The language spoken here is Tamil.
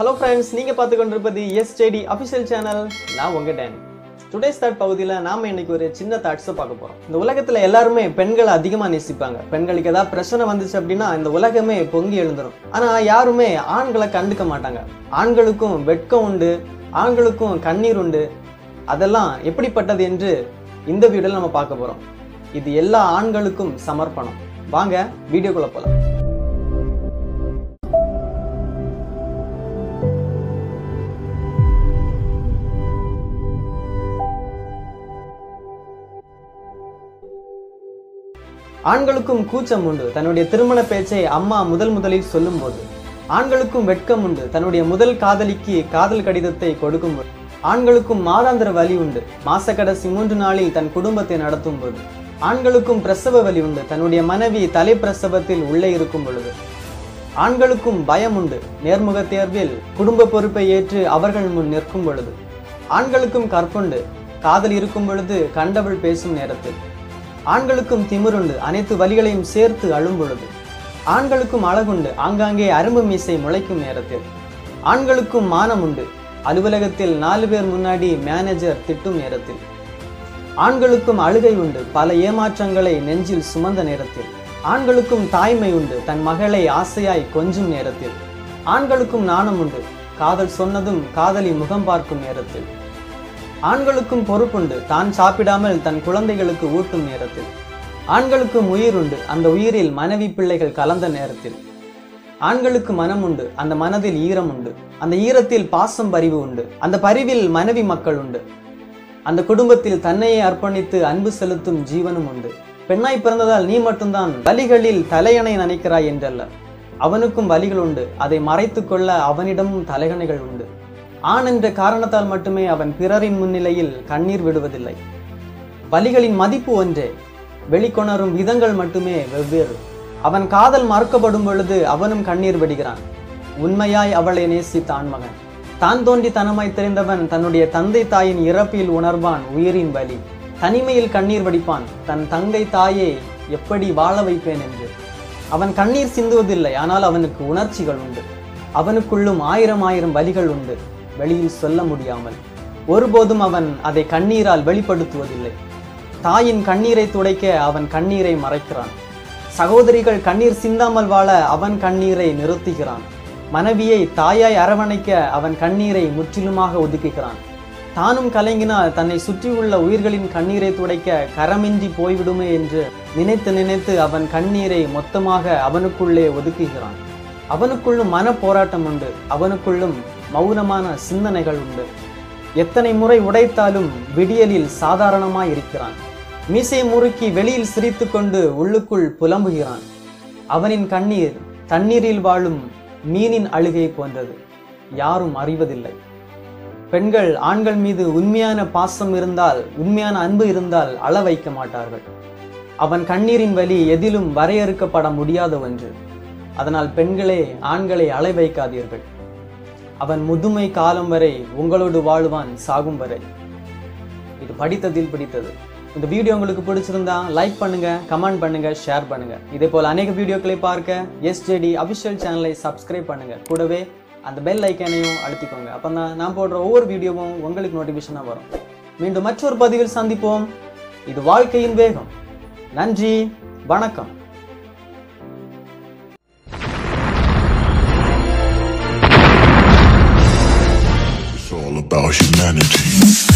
ஹலோ ஃப்ரெண்ட்ஸ் நீங்கள் பார்த்து கொண்டிருப்பது எஸ்ஜேடி அஃபிஷியல் சேனல் நான் உங்கள் டேன் டுடே ஸ்டார்ட் பகுதியில் நாம இன்னைக்கு ஒரு சின்ன தாட்ஸை பார்க்க போகிறோம் இந்த உலகத்தில் எல்லாருமே பெண்களை அதிகமாக நேசிப்பாங்க பெண்களுக்கு ஏதாவது பிரச்சனை வந்துச்சு அப்படின்னா இந்த உலகமே பொங்கி எழுந்துரும் ஆனால் யாருமே ஆண்களை கண்டுக்க மாட்டாங்க ஆண்களுக்கும் வெட்கம் உண்டு ஆண்களுக்கும் கண்ணீர் உண்டு அதெல்லாம் எப்படிப்பட்டது என்று இந்த வீடியோவில் நம்ம பார்க்க போகிறோம் இது எல்லா ஆண்களுக்கும் சமர்ப்பணம் வாங்க வீடியோக்குள்ள போகலாம் ஆண்களுக்கும் கூச்சம் உண்டு தன்னுடைய திருமண பேச்சை அம்மா முதல் முதலில் சொல்லும்போது ஆண்களுக்கும் வெட்கம் உண்டு தன்னுடைய முதல் காதலிக்கு காதல் கடிதத்தை கொடுக்கும்போது ஆண்களுக்கும் மாதாந்திர வலி உண்டு மாச கடைசி மூன்று நாளில் தன் குடும்பத்தை நடத்தும் போது ஆண்களுக்கும் பிரசவ வலி உண்டு தன்னுடைய மனைவி தலை பிரசவத்தில் உள்ளே இருக்கும் பொழுது ஆண்களுக்கும் பயம் உண்டு நேர்முக தேர்வில் குடும்ப பொறுப்பை ஏற்று அவர்கள் முன் நிற்கும் பொழுது ஆண்களுக்கும் கற்புண்டு காதல் இருக்கும் பொழுது கண்டவள் பேசும் நேரத்தில் ஆண்களுக்கும் திமிருண்டு அனைத்து வலிகளையும் சேர்த்து அழும் பொழுது ஆண்களுக்கும் அழகுண்டு ஆங்காங்கே அரும்பு மீசை முளைக்கும் நேரத்தில் ஆண்களுக்கும் மானம் உண்டு அலுவலகத்தில் நாலு பேர் முன்னாடி மேனேஜர் திட்டும் நேரத்தில் ஆண்களுக்கும் அழுகை உண்டு பல ஏமாற்றங்களை நெஞ்சில் சுமந்த நேரத்தில் ஆண்களுக்கும் தாய்மை உண்டு தன் மகளை ஆசையாய் கொஞ்சும் நேரத்தில் ஆண்களுக்கும் நாணம் உண்டு காதல் சொன்னதும் காதலி முகம் பார்க்கும் நேரத்தில் ஆண்களுக்கும் பொறுப்புண்டு தான் சாப்பிடாமல் தன் குழந்தைகளுக்கு ஊட்டும் நேரத்தில் ஆண்களுக்கும் உயிர் உண்டு அந்த உயிரில் மனைவி பிள்ளைகள் கலந்த நேரத்தில் ஆண்களுக்கு மனம் உண்டு அந்த மனதில் ஈரம் உண்டு அந்த ஈரத்தில் பாசம் பரிவு உண்டு அந்த பரிவில் மனைவி மக்கள் உண்டு அந்த குடும்பத்தில் தன்னையே அர்ப்பணித்து அன்பு செலுத்தும் ஜீவனும் உண்டு பெண்ணாய் பிறந்ததால் நீ மட்டும்தான் வலிகளில் தலையணை நினைக்கிறாய் என்றல்ல அவனுக்கும் வலிகள் உண்டு அதை மறைத்து கொள்ள அவனிடமும் தலைகணைகள் உண்டு ஆண் என்ற காரணத்தால் மட்டுமே அவன் பிறரின் முன்னிலையில் கண்ணீர் விடுவதில்லை வலிகளின் மதிப்பு ஒன்றே வெளிக்கொணரும் விதங்கள் மட்டுமே வெவ்வேறு அவன் காதல் மறுக்கப்படும் பொழுது அவனும் கண்ணீர் விடுகிறான் உண்மையாய் அவளை நேசித்த ஆண்மகன் தான் தோன்றி தனமாய் தெரிந்தவன் தன்னுடைய தந்தை தாயின் இறப்பில் உணர்வான் உயிரின் வலி தனிமையில் கண்ணீர் வடிப்பான் தன் தங்கை தாயை எப்படி வாழ வைப்பேன் என்று அவன் கண்ணீர் சிந்துவதில்லை ஆனால் அவனுக்கு உணர்ச்சிகள் உண்டு அவனுக்குள்ளும் ஆயிரம் ஆயிரம் வலிகள் உண்டு வெளியில் சொல்ல முடியாமல் ஒருபோதும் அவன் அதை கண்ணீரால் வெளிப்படுத்துவதில்லை தாயின் கண்ணீரை துடைக்க அவன் கண்ணீரை மறைக்கிறான் சகோதரிகள் கண்ணீர் சிந்தாமல் வாழ அவன் கண்ணீரை நிறுத்துகிறான் மனைவியை தாயாய் அரவணைக்க அவன் கண்ணீரை முற்றிலுமாக ஒதுக்குகிறான் தானும் கலங்கினால் தன்னை சுற்றியுள்ள உயிர்களின் கண்ணீரை துடைக்க கரமின்றி போய்விடுமே என்று நினைத்து நினைத்து அவன் கண்ணீரை மொத்தமாக அவனுக்குள்ளே ஒதுக்குகிறான் அவனுக்குள்ளும் மன போராட்டம் உண்டு அவனுக்குள்ளும் மௌனமான சிந்தனைகள் உண்டு எத்தனை முறை உடைத்தாலும் விடியலில் சாதாரணமாய் இருக்கிறான் மீசை முறுக்கி வெளியில் சிரித்துக்கொண்டு உள்ளுக்குள் புலம்புகிறான் அவனின் கண்ணீர் தண்ணீரில் வாழும் மீனின் அழுகை போன்றது யாரும் அறிவதில்லை பெண்கள் ஆண்கள் மீது உண்மையான பாசம் இருந்தால் உண்மையான அன்பு இருந்தால் அள வைக்க மாட்டார்கள் அவன் கண்ணீரின் வலி எதிலும் வரையறுக்கப்பட முடியாத ஒன்று அதனால் பெண்களே ஆண்களை அலை வைக்காதீர்கள் அவன் முதுமை காலம் வரை உங்களோடு வாழ்வான் சாகும் வரை இது படித்ததில் பிடித்தது இந்த வீடியோ உங்களுக்கு பிடிச்சிருந்தா லைக் பண்ணுங்க கமெண்ட் பண்ணுங்க ஷேர் பண்ணுங்க இதே போல அநேக வீடியோக்களை பார்க்க எஸ்ஜேடி அபிஷியல் சேனலை சப்ஸ்கிரைப் பண்ணுங்க கூடவே அந்த பெல் ஐக்கானையும் அழுத்திக்கோங்க அப்போ தான் நான் போடுற ஒவ்வொரு வீடியோவும் உங்களுக்கு நோட்டிஃபிகேஷனாக வரும் மீண்டும் மற்றொரு பதிவில் சந்திப்போம் இது வாழ்க்கையின் வேகம் நன்றி வணக்கம் It's all about humanity.